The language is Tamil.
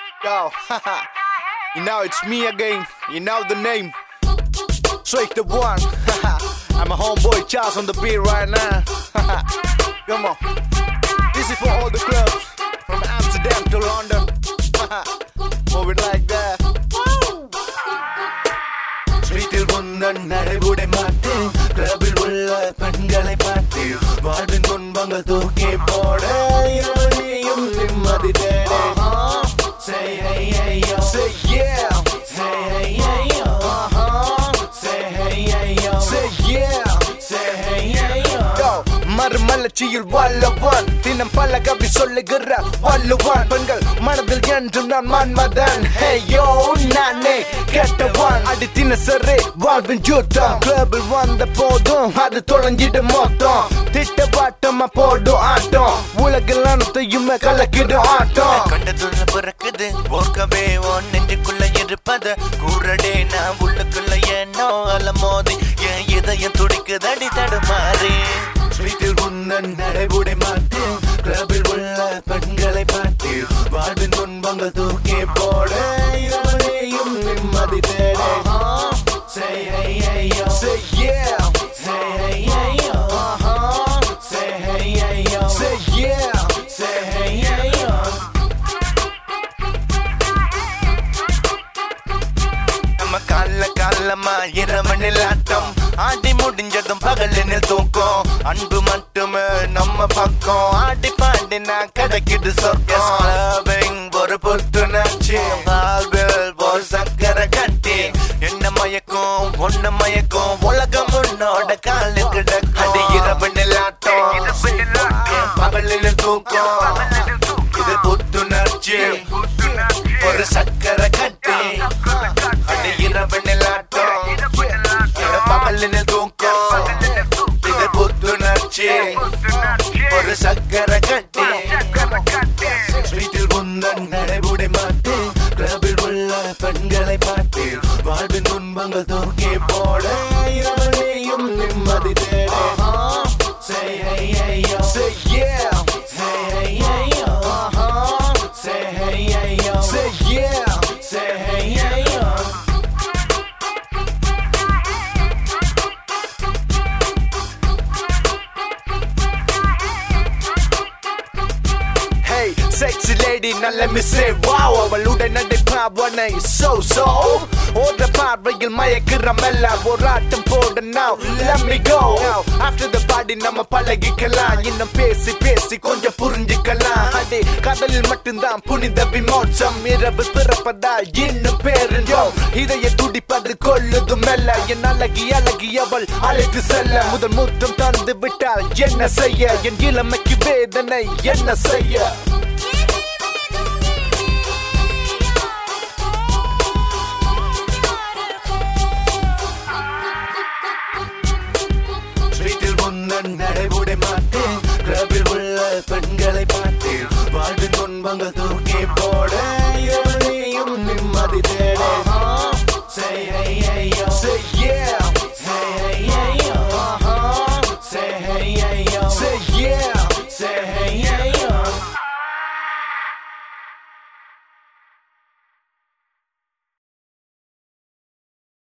Yo, you know it's me again. You know the name. Straight the one. I'm a homeboy Charles on the beat right now. Come on. This is for all the clubs from Amsterdam to London. Move it like that. ஸ்ட்ரீட்டில் முன்னன் நடைபுடை மாட்டேன் கிளப்பில் உள்ள பெண்களை பார்த்து வாழ்வின் துன்பங்கள் தூக்கி போட இரவழியும் நிம்மதி தேட Say hey hey yo Say yeah. Say hey hey yo Say hey hey yo Say yeah. Say hey hey yo Yo, மறுமலர்ச்சியில் வல்லவன் தினம் பல கவி சொல்லுகிற வல்லுவான் பெண்கள் மனதில் என்றும் நான் மன்மதன் ஹே யோ நானே கெட்டவன் அடி தினசரி வாழ்வின் யுத்தம் கிளபில் வந்த போதும் அது தொலைஞ்சிடும் மொத்தம் திட்டவாட்டமா போடும் ஆட்டம் உலகில் அனைத்தையுமே கலக்கிடும் ஆட்டம் கண்டதுள்ள பிறக்குது போக்கவே உன் நெஞ்சுக்குள்ள இருப்பத கூறடே நான் உள்ளுக்குள்ள ஏனோ அலமோதி என் இதயம் துடிக்குதடி தடுமாறி ஸ்ட்ரீட்டில் முன்னன் நடைபுடை மாட்டேன் கிளப்பில் உள்ள பெண்களை பார்த்து வாழ்வின் துன்பங்கள் தூக்கி போட இரவனையும் நிம்மதி தேட Say hey hey yo Say yeah, Say hey hey yo Say hey hey yo say yeah Say hey hey yo நம்ம கால காலமா இரவனில் ஆட்டம் ஆடி முடிஞ்சதும் பகலினில் தூக்கம் அன்பு மட்டுமே நம்ம பக்கம் ஆடி பாடினா கிடைக்குது சொர்க்கம் ஒரு புத்துணர்ச்சி வாழ்வில் ஒரு சக்கரை கட்டி என்ன மயக்கும் ஒண்ணு மயக்கும் உலகம் உன்னோட காலு கிடக்கும் அடி இரவனில் ஆட்டம் பகலினில் தூக்கம் இது புத்துணர்ச்சி ஒரு சக்கரை கட்டி அடி இரவனில் ஆட்டம் பகலினில் தூக்கம் இது புத்துணர்ச்சி ஒரு சக்கரை கட்டி ஸ்ட்ரீட்டில் முந்தன் நடைபுடை மாட்டேன் கிளப்பில் உள்ள பெண்களை பார்த்து வாழ்வின் துன்பங்கள் தூக்கி போட இரவனையும் நிம்மதி தேட Say hey hey yo Say yeah, Say hey hey yo Say hey hey yo say yeah Say hey hey yo Hey, sexy lady, now let me say wow அவளுடைய நடைபாவனை so so ஓடுற பார்வையில் மயக்கிற மெல்ல ஒரு ஆட்டம் போட now let me go now after the party நம்ம பழகிக்கலாம் இன்னும் பேசி பேசி கொஞ்சம் புரிஞ்சுக்கலாம் அடி கடலில் மட்டும்தான் புனித விமோச்சம் இரவு பிறப்பதா இன்னும் பேருந்தோம் இதய துடிப்பது கொள்ளுது மெல்ல என் அழகி அழகி அவள் அழைத்து செல்ல முதல் முத்தம் தந்து விட்டால் என்ன செய்ய என் இளமைக்கு வேதனை என்ன செய்ய ஸ்ட்ரீட்டில் முன்னன் நடைபுடை மாட்டேன் கிளப்பில் உள்ள பெண்களை பார்த்து வாழ்வின் துன்பங்கள் தூக்கி